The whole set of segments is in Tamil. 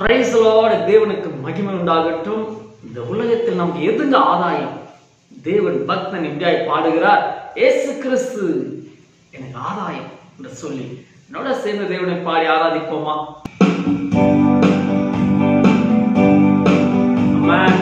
பிரைஸ் தேவனுக்கு மகிமை உண்டாகட்டும் இந்த உலகத்தில் நமக்கு எதுங்க ஆதாயம் தேவன் பக்தன் இப்படியாய் பாடுகிறார் ஏசு கிறிஸ்து எனக்கு ஆதாயம் என்று சொல்லி என்னோட சேர்ந்து தேவனை பாடி ஆராதிப்போமா Amen.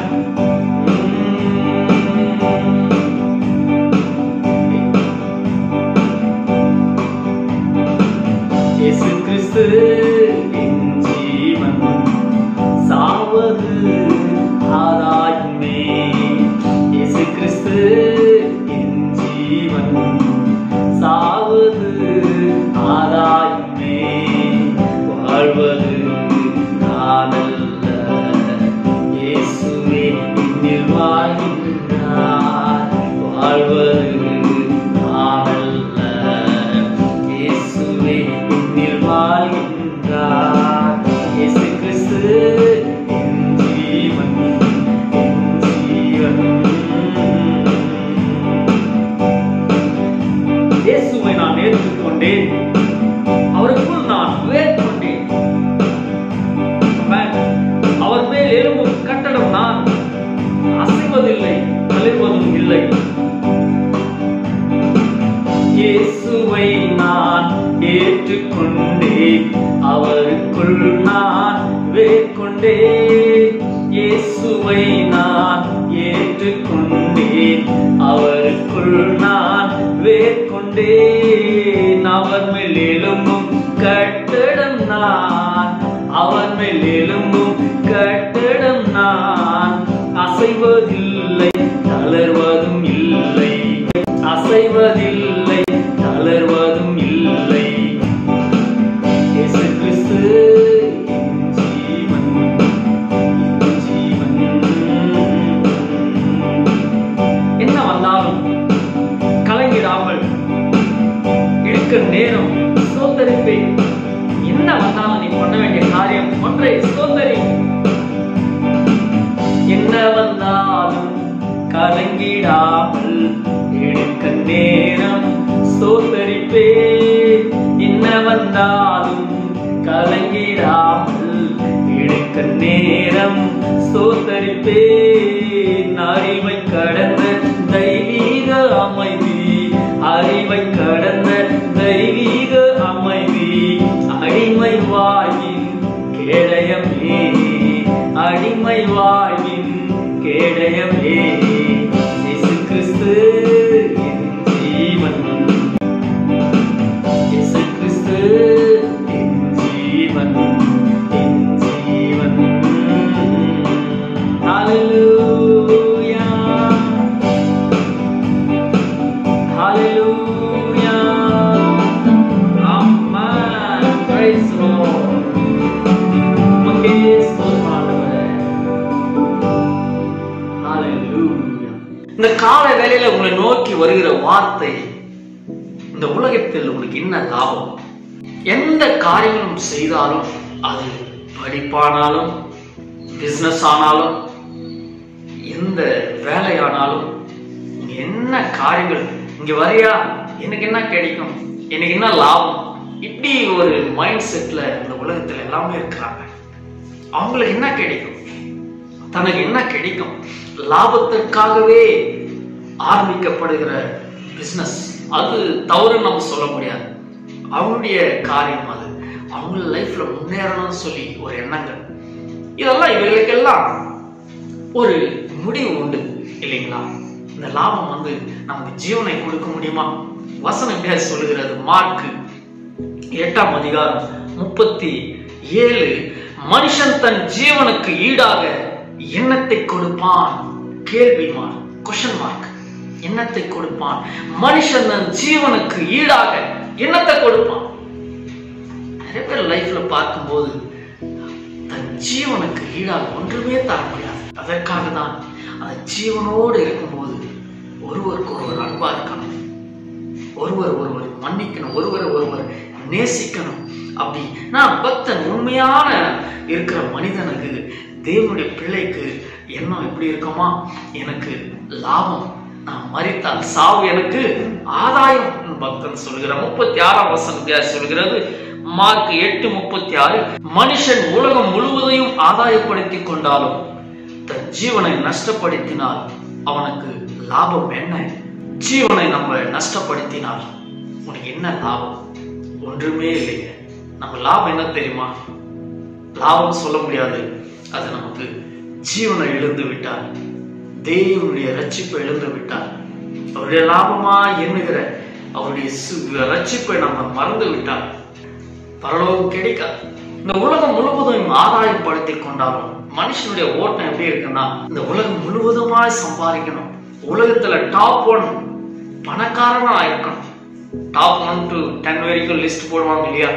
இயேசு கிறிஸ்து என் ஜீவன் சாவது ஆதாயமே இயேசு கிறிஸ்து என் ஜீவன் சாவது ஆதாயமே வாழ்வது நானல்ல இயேசுவே என்னில் வாழ்கின்றார் வாழ்வது நானல்ல இயேசுவே என்னில் வாழ்கின்றார் இயேசு கிறிஸ்து என் ஜீவன் என் ஜீவன் இயேசுவை நான் ஏற்றுக்கொண்டேன் அவருக்குள் நான் உயர்கொண்டேன் Amen. அவர் மேல் எழும்பும் கட்டடம் நான் அசைவதில்லை அழிவதும் இல்லை இயேசுவை நான் ஏற்றுக்கொண்டேன் அவருக்குள் நான் வேர்கொண்டேன் இயேசுவை நான் ஏற்றுக்கொண்டேன் அவருக்குள் நான் வேர்கொண்டேன் அவர் மேல் எழும்பும் கட்டடம் நான் அவர் மேல் எழும்பும் கட்டடம் நான் அசைவதில்லை தளர்வதும் இல்லை அசைவதில்லை தளர்வதும் இல்லை இயேசு கிறிஸ்து என் ஜீவன் என் ஜீவன் என்ன வந்தாலும் கலங்கிடாமல் இருக்க நேரம் சோதரிப்பேன் என்ன வந்தாலும் நீ பண்ண வேண்டிய காரியம் ஒன்றை சோதரி என்ன வந்தாலும் கலங்கிடாமல் எடுக்க நேரம் சோதரிப்பே என்ன வந்தாலும் கலங்கிடாமல் எடுக்க நேரம் சோதரிப்பே அறிவை கடந்த தெய்வீக அமைதி அறிவை கடந்த தெய்வீக அமைதி அடிமை வாயின் கேடயமே அடிமை வாயின் கேடயமே இயேசு கிறிஸ்து என் ஜீவன் இயேசு கிறிஸ்து என் ஜீவன் என் ஜீவன் ஹalleluya ஹalleluya ஆமென் praise the lord உமக்கே ஸ்தோத்திரம் ஆண்டவரே Hallelujah. இந்த கால வேளையில உங்களை நோக்கி வருகிற வார்த்தை இந்த உலகத்தில் உங்களுக்கு என்ன லாபம் எந்த காரியங்களும் செய்தாலும் அது படிப்பானாலும் பிசினஸ் ஆனாலும் எந்த வேலையானாலும் நீங்க என்ன காரியங்கள் இங்க வரியா எனக்கு என்ன கிடைக்கும் எனக்கு என்ன லாபம் இப்படி ஒரு மைண்ட் செட்ல இந்த உலகத்துல எல்லாமே இருக்கிறாங்க அவங்களுக்கு என்ன கிடைக்கும் தனக்கு என்ன கிடைக்கும் லாபத்திற்காகவே ஆரம்பிக்கப்படுகிற பிசினஸ் அது தவறுன்னு நம்ம சொல்ல முடியாது அவங்களுடைய காரியம் அது அவங்க லைஃப்ல முன்னேறணும்னு சொல்லி ஒரு எண்ணங்கள் இதெல்லாம் இவர்களுக்கெல்லாம் ஒரு முடிவு உண்டு இல்லைங்களா இந்த லாபம் வந்து நமக்கு ஜீவனை கொடுக்க முடியுமா வசனம் எப்படியா சொல்லுகிறது மார்க் எட்டாம் அதிகாரம் முப்பத்தி ஏழு மனுஷன் தன் ஜீவனுக்கு ஈடாக எண்ணத்தை கொடுப்பான் கேள்வி மார்க் கொஷன் மார்க் எண்ணத்தை கொடுப்பான் மனுஷன் தன் ஜீவனுக்கு ஈடாக எண்ணத்தை கொடுப்பான் நிறைய பேர் லைஃப்ல பார்க்கும்போது தன் ஜீவனுக்கு ஈடாக ஒன்றுமே தர முடியாது அதற்காக தான் அந்த ஜீவனோடு இருக்கும்போது ஒருவருக்கு ஒருவர் அன்பா இருக்கணும் ஒருவர் ஒருவர் மன்னிக்கணும் ஒருவர் ஒருவர் நேசிக்கணும் அப்படி நான் பக்தன் உண்மையான இருக்கிற மனிதனுக்கு தேவனுடைய பிள்ளைக்கு எண்ணம் எப்படி இருக்குமா எனக்கு லாபம் நான் மறித்தால் சாவு எனக்கு ஆதாயம் பக்தன் சொல்கிறார் முப்பத்தி ஆறாம் வசனத்தியா சொல்கிறது மார்க் எட்டு முப்பத்தி ஆறு மனுஷன் உலகம் முழுவதையும் ஆதாயப்படுத்திக் கொண்டாலும் தன் ஜீவனை நஷ்டப்படுத்தினால் அவனுக்கு லாபம் என்ன ஜீவனை நம்ம நஷ்டப்படுத்தினால் உனக்கு என்ன லாபம் ஒன்றுமே இல்லைங்க நம்ம லாபம் என்ன தெரியுமா லாபம் சொல்ல முடியாது அது நமக்கு ஜீவனை இழந்து விட்டார் தேவனுடைய ரட்சிப்பை இழந்து விட்டார் அவருடைய லாபமா எண்ணுகிற அவருடைய சு- ரட்சிப்பை நம்ம மறந்து விட்டார் பரலோகம் கிடைக்காது இந்த உலகம் முழுவதும் ஆதாயப்படுத்தி கொண்டாலும் மனுஷனுடைய ஓட்டம் எப்படி இருக்குன்னா இந்த உலகம் முழுவதுமாய் சம்பாதிக்கணும் உலகத்துல டாப் ஒன் பணக்காரனா இருக்கணும் டாப் ஒன் டு டென் வரைக்கும் லிஸ்ட் போடுவாங்க இல்லையா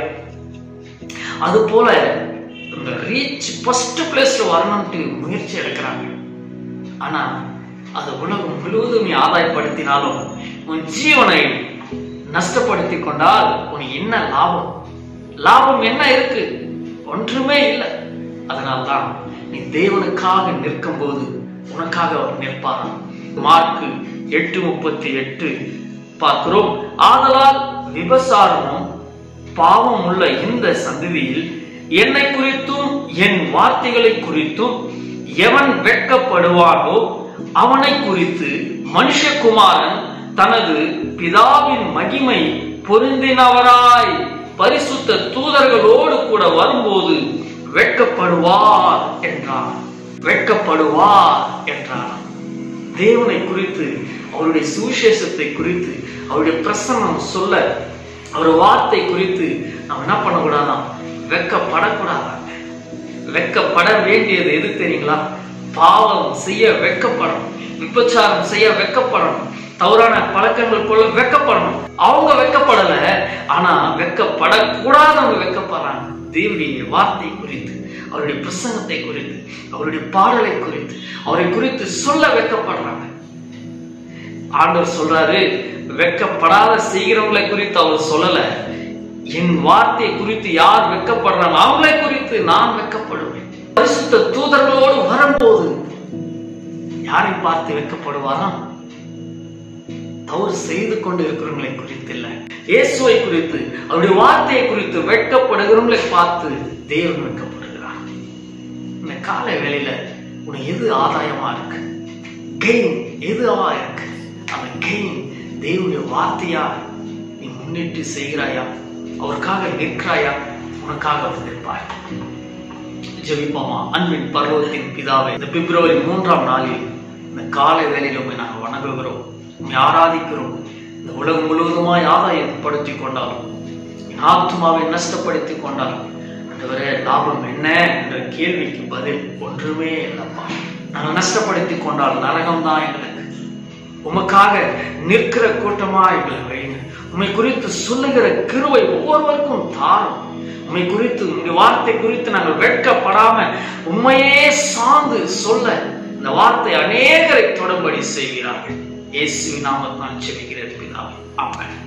அது போல இந்த ரீச் ஃபர்ஸ்ட் பிளேஸ்ல வரணும்ட்டு முயற்சி எடுக்கிறாங்க ஆனா அது உலகம் முழுவதும் நீ ஆதாயப்படுத்தினாலும் உன் ஜீவனை நஷ்டப்படுத்தி கொண்டால் உனக்கு என்ன லாபம் லாபம் என்ன இருக்கு ஒன்றுமே இல்லை அதனால்தான் நீ தேவனுக்காக நிற்கும் போது உனக்காக அவர் நிற்பாராம் மார்க்கு எட்டு முப்பத்தி எட்டு பார்க்கிறோம் ஆதலால் விபசாரமும் பாவம் உள்ள இந்த சந்ததியில் என்னை குறித்தும் என் வார்த்தைகளை குறித்தும் எவன் வெட்கப்படுவானோ அவனை குறித்து மனுஷகுமாரன் தனது பிதாவின் மகிமை பொருந்தினவராய் பரிசுத்த தூதர்களோடு கூட வரும்போது வெட்கப்படுவார் என்றார் வெட்கப்படுவார் என்றார் தேவனை குறித்து அவருடைய சுவிசேஷத்தை குறித்து அவருடைய பிரசன்னம் சொல்ல அவர் வார்த்தை குறித்து நம்ம என்ன பண்ணக்கூடாதாம் வெட்கப்படக்கூடாதாங்க வெட்கப்பட வேண்டியது எது தெரியுங்களா பாவம் செய்ய வெட்கப்படணும் விபச்சாரம் செய்ய வெட்கப்படணும் தவறான பழக்கங்கள் போல வெட்கப்படணும் அவங்க வெட்கப்படல ஆனா வெட்கப்படக்கூடாதவங்க வெட்கப்படுறாங்க தேவனுடைய வார்த்தை குறித்து அவருடைய பிரசங்கத்தை குறித்து அவருடைய பாடலை குறித்து அவரை குறித்து சொல்ல வெட்கப்படுறாங்க ஆண்டவர் சொல்றாரு வெட்கப்படாத செய்கிறவங்களை குறித்து அவர் சொல்லல என் வார்த்தை குறித்து யார் வெட்கப்படுறாங்க அவங்களை குறித்து நான் வெட்கப்படுவேன் பரிசுத்த தூதர்களோடு வரும்போது யாரை பார்த்து வெட்கப்படுவாராம் தவறு செய்து கொண்டு இருக்கிறவங்களை குறித்து இல்ல இயேசுவை குறித்து அவருடைய வார்த்தையை குறித்து வெட்கப்படுகிறவங்களை பார்த்து தேவன் வெட்கப்படுகிறார் இந்த கால வேளையில உனக்கு எது ஆதாயமா இருக்கு கெயின் எதுவா இருக்கு அந்த கெயின் தேவனுடைய வார்த்தையா நீ முன்னிட்டு செய்கிறாயா அவருக்காக நிற்கிறாயா உனக்காக அவர் நிற்பார் ஜெபிப்போமா அன்பின் பருவத்தின் பிதாவை இந்த பிப்ரவரி மூன்றாம் நாளில் இந்த காலை வேளையில உண்மை நாங்கள் வணங்குகிறோம் உண்மை ஆராதிக்கிறோம் இந்த உலகம் முழுவதுமாய் ஆதாயப்படுத்தி கொண்டாலும் என் ஆத்மாவை நஷ்டப்படுத்தி கொண்டாலும் ஆண்டவரே லாபம் என்ன என்ற கேள்விக்கு பதில் ஒன்றுமே இல்லப்பா நாங்கள் நஷ்டப்படுத்தி கொண்டால் நரகம் தான் எங்களுக்கு உமக்காக நிற்கிற கூட்டமா எங்களை வைங்க உண்மை குறித்து சொல்லுகிற கிருவை ஒவ்வொருவருக்கும் தாரும் உண்மை குறித்து உங்களுடைய வார்த்தை குறித்து நாங்கள் வெட்கப்படாம உண்மையே சார்ந்து சொல்ல இந்த வார்த்தை அநேகரை தொடர்படி செய்கிறார்கள் இயேசுவின் நாமத்தான் செபிக்கிறது பிதாவே ஆமென்